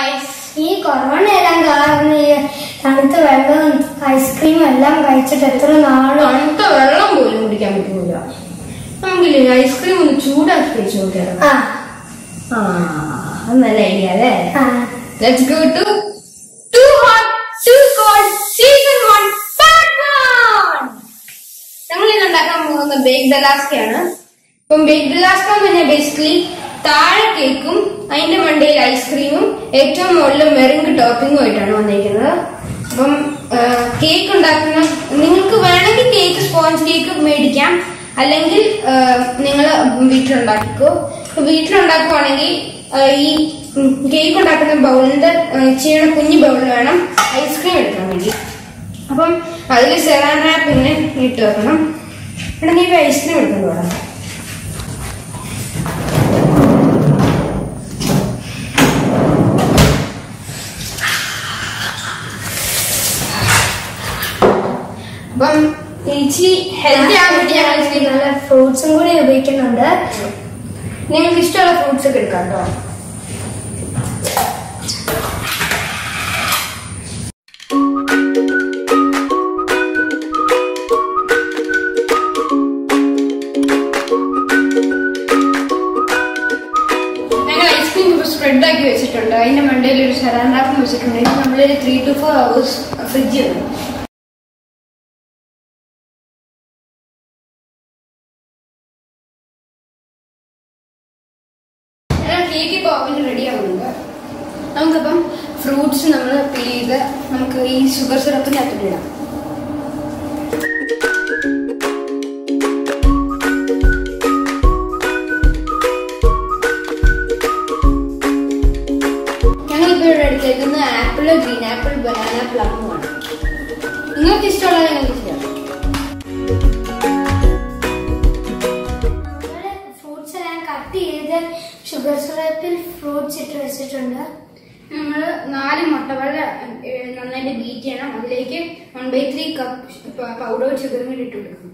Guys ഈ corona എല്ലാം കാരണം ഈ തണുത്ത വെള്ളവും ഐസ്ക്രീമും എല്ലാം കഴിച്ചിട്ട് എത്ര നാളും തണുത്ത വെള്ളം പോലും കുടിക്കാൻ പറ്റുന്നില്ല നമുക്കില്ലേ ഐസ്ക്രീം ഒന്ന് ചൂടാക്കി കഴിച്ചു നോക്കിയാലോ ആ ആ അത് നല്ല ഐഡിയ അല്ലേ ആ let's go to too hot to cold season 1 part 1 നമ്മൾ ഇന്ന് ഉണ്ടാക്കാൻ പോകുന്ന ബേക്ക് ഡലാസ്കയാണ് ഇപ്പം ബേക്ക് ഡലാസ്ക എന്ന് പറഞ്ഞാൽ ബേസിക്കലി താഴെ കേക്കും അതിന്റെ മണ്ടയിൽ ഐസ്ക്രീമും ഏറ്റവും മുകളിൽ മെറിങ്ക് ടോപ്പിംഗും ആയിട്ടാണ് വന്നിരിക്കുന്നത് അപ്പം കേക്ക് ഉണ്ടാക്കുന്ന നിങ്ങൾക്ക് വേണമെങ്കിൽ കേക്ക് സ്പോഞ്ച് കേക്ക് മേടിക്കാം അല്ലെങ്കിൽ നിങ്ങൾ വീട്ടിലുണ്ടാക്കിക്കോ ഇപ്പൊ വീട്ടിലുണ്ടാക്കുവാണെങ്കിൽ ആ, ഈ കേക്ക് ഉണ്ടാക്കുന്ന ബൗളിന്റെ ചെയ്യണ കുഞ്ഞു ബൗൾ വേണം ഐസ്ക്രീം എടുക്കാൻ വേണ്ടി അപ്പം അതിൽ സെറാൻ റാപ്പ് ഇങ്ങനെ ഇട്ട് വെക്കണം എടാ നീ ഐസ്ക്രീം എടുക്കുന്നു വേണം അപ്പം ഇച്ചിരി ഹെൽത്തി ആകാൻ വേണ്ടി ഞാൻ ഐസ്ക്രീം നല്ല ഫ്രൂട്ട്സും കൂടി ഉപയോഗിക്കുന്നുണ്ട് നിങ്ങൾക്ക് ഇഷ്ടമുള്ള ഫ്രൂട്ട്സ് ഒക്കെ എടുക്കാം കേട്ടോ ഞങ്ങൾ ഐസ്ക്രീം ഇപ്പോൾ സ്പ്രെഡ് ആക്കി വെച്ചിട്ടുണ്ട് അതിന്റെ മണ്ടയിൽ ഒരു ശരാണ്ടാക്കം വെച്ചിട്ടുണ്ട് ഇത് നമ്മളൊരു three to four hours fridge ചെയ്യണം കേക്ക് ഇപ്പോൾ അവന് റെഡി ആവുന്നുണ്ട് നമുക്കപ്പം ഫ്രൂട്ട്സ് നമ്മൾ പീൽ ചെയ്ത് നമുക്ക് ഈ ഷുഗർ സിറപ്പിനകത്തോട്ട് ഇടാം ഞങ്ങളിപ്പോൾ ഇവിടെ എടുത്തേക്കുന്നത് ആപ്പിൾ ഗ്രീൻ ആപ്പിൾ ബനാന പ്ലമ്മുമാണ് നിങ്ങൾക്ക് ഇഷ്ടമുള്ളത് നിങ്ങൾക്ക് ചെയ്യാം ഫ്രൂട്ട്സ് എല്ലാം കട്ട് ചെയ്ത് ഷുഗർ സിറപ്പിൽ ഫ്രൂട്ട്സ് ഇട്ട് വെച്ചിട്ടുണ്ട് നമ്മൾ നാല് മുട്ടവെള്ള ഏഹ്, നന്നായിട്ട് ബീറ്റ് ചെയ്യണം അതിലേക്ക് one by three cup powder sugar കൂടി ഇട്ട് കൊടുക്കും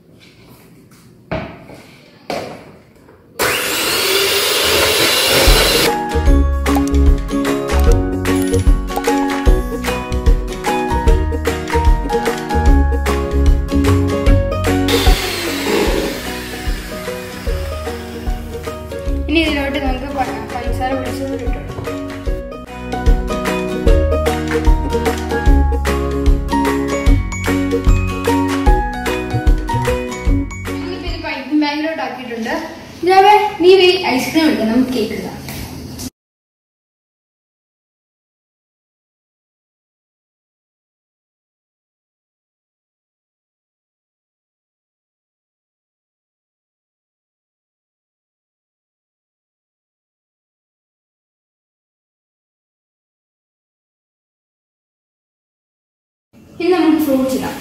ഇനി ഇതിലോട്ട് നമുക്ക് പ- പഞ്ചസാര പിടിച്ചത് കൂടി ഇട്ട് കൊടുക്കാം ഞങ്ങളിപ്പോ ഇത് പൈപ്പിംഗ് ബാങ്കിലോട്ട് ആക്കിയിട്ടുണ്ട് ഇതാവേ നീ പോയി ഐസ്ക്രീം എടുക്കാം നമുക്ക് കേക്ക് ഇടാം ഇനി നമുക്ക് ഫ്രൂട്ട്സ് ഇടാം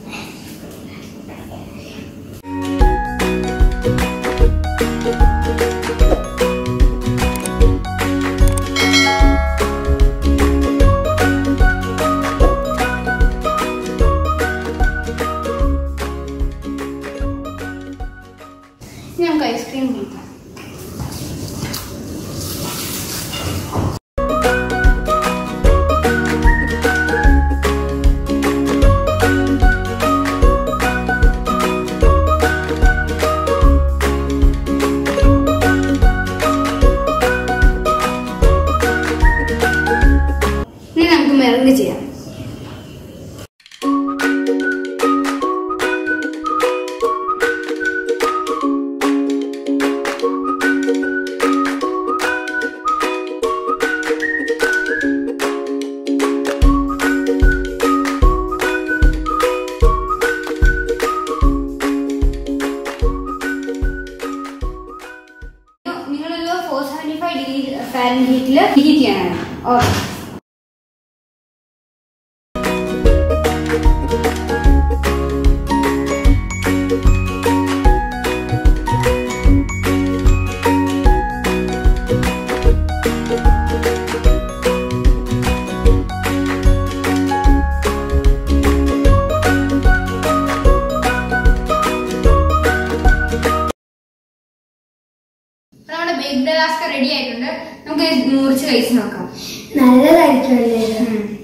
ഇനി നമുക്ക് ഐസ്ക്രീം കുടിക്കാം ഇനി നമുക്ക് മെറങ്ങ് ചെയ്യാം നിങ്ങളൊരു ഫോർ സെവൻറ്റി ഫൈവ് ഡിഗ്രി ഫാരൻ ഹീറ്റിൽ ഹീറ്റ് ചെയ്യാനാണ് ഓക്കെ നമ്മുടെ ബേക്ക് ഡലാസ്ക റെഡി ആയിട്ടുണ്ട് നമുക്ക് ഇത് മുറിച്ച് കഴിച്ച് നോക്കാം നല്ലതായിരിക്കുമല്ലേ ഇത് ഉം.